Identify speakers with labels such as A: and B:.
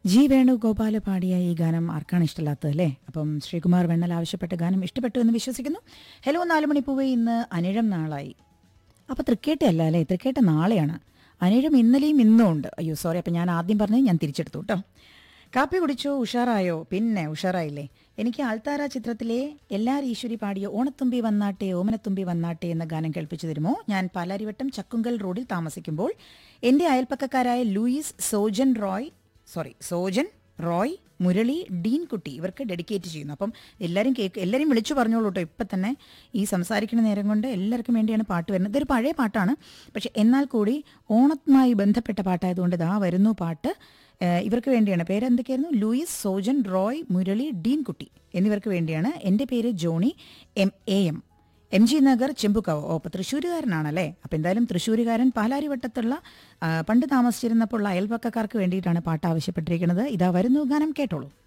A: G Venugopal പാടിയ ഈ ഗാനം ആർക്കാണ് ഇഷ്ടമില്ലാത്തത് അല്ലേ അപ്പം ശ്രീകുമാർ വെണ്ണൽ ആവശ്യപ്പെട്ട ഗാനം ഇഷ്ടപ്പെട്ടു എന്ന് വിശ്വസിക്കുന്നു ഹലോ നാലുമണിപ്പൂവേ ഇന്ന് അനിഴം നാളായി അപ്പോൾ തൃക്കേട്ട അല്ല അല്ലേ തൃക്കേട്ട നാളെയാണ് അനിഴം ഇന്നലെയും ഇന്നും ഉണ്ട് അയ്യോ സോറി അപ്പം ഞാൻ ആദ്യം പറഞ്ഞത് ഞാൻ തിരിച്ചെടുത്തു കേട്ടോ കാപ്പി കുടിച്ചോ ഉഷാറായോ പിന്നെ ഉഷാറായില്ലേ എനിക്ക് ആൾത്താര ചിത്രത്തിലെ എല്ലാർ ഈശ്വരി പാടിയ ഓണത്തുമ്പി വന്നാട്ടെ ഓമനത്തുമ്പി വന്നാട്ടെ എന്ന ഗാനം കേൾപ്പിച്ചു തരുമോ ഞാൻ പാലാരിവട്ടം ചക്കുങ്കൽ റോഡിൽ താമസിക്കുമ്പോൾ എൻ്റെ അയൽപ്പക്കക്കാരായ Louis Sojan Roy sorry Sojan Roy Murali Dean Kutty ഇവർക്ക് ഡെഡിക്കേറ്റ് ചെയ്യുന്നു അപ്പം എല്ലാവരും കേക്ക് എല്ലാവരും വിളിച്ചു പറഞ്ഞോളൂ കേട്ടോ ഇപ്പം തന്നെ ഈ സംസാരിക്കുന്ന നേരം കൊണ്ട് എല്ലാവർക്കും വേണ്ടിയാണ് പാട്ട് വരുന്നത് ഇതൊരു പഴയ പാട്ടാണ് പക്ഷെ എന്നാൽ കൂടി ഓണത്തുമായി ബന്ധപ്പെട്ട പാട്ടായതുകൊണ്ട് ഇതാ വരുന്നു പാട്ട് ഏഹ് ഇവർക്ക് വേണ്ടിയാണ് പേര് എന്തൊക്കെയായിരുന്നു Louis Sojan Roy Murali Dean Kutty എന്നിവർക്ക് വേണ്ടിയാണ് എൻ്റെ പേര് Johnny M A M M G Nagar Chembukkavu ഓ അപ്പോൾ തൃശ്ശൂരുകാരനാണല്ലേ അപ്പോൾ എന്തായാലും തൃശ്ശൂരുകാരൻ പാലാരിവട്ടത്തുള്ള ആ, പണ്ട് താമസിച്ചിരുന്നപ്പോൾ ഉള്ള അയൽപക്കക്കാർക്ക് വേണ്ടിയിട്ടാണ് പാട്ട് ആവശ്യപ്പെട്ടിരിക്കുന്നത് ഇതാ വരുന്നു ഗാനം കേട്ടോളൂ